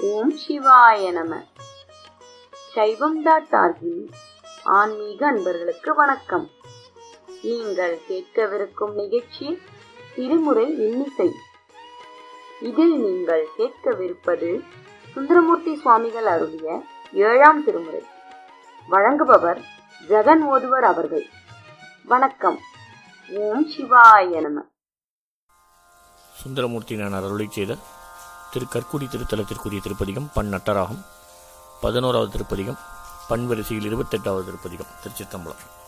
ஓம் சிவாய நம சைவம் டாட் ஆர்கி ஆன்மீக அன்பர்களுக்கு வணக்கம் நீங்கள் கேட்கவிருக்கும் நிகழ்ச்சி திருமுறை இன்னிசை இதில் நீங்கள் கேட்கவிருப்பது சுந்தரமூர்த்தி சுவாமிகள் அருளிய ஏழாம் திருமுறை வழங்குபவர் ஜெகன் ஓதுவர் அவர்கள் வணக்கம் ஓம் சிவாய நம சுந்தரமூர்த்தி நான் அருளை செய்த திரு கற்குடி திருத்தலத்திற்குரிய திருப்பதிகம் பண் நட்டராகம் பதினோராவது திருப்பதிகம் பண் வரிசையில் இருபத்தெட்டாவது திருப்பதிகம் திருச்சிற்றம்பலம்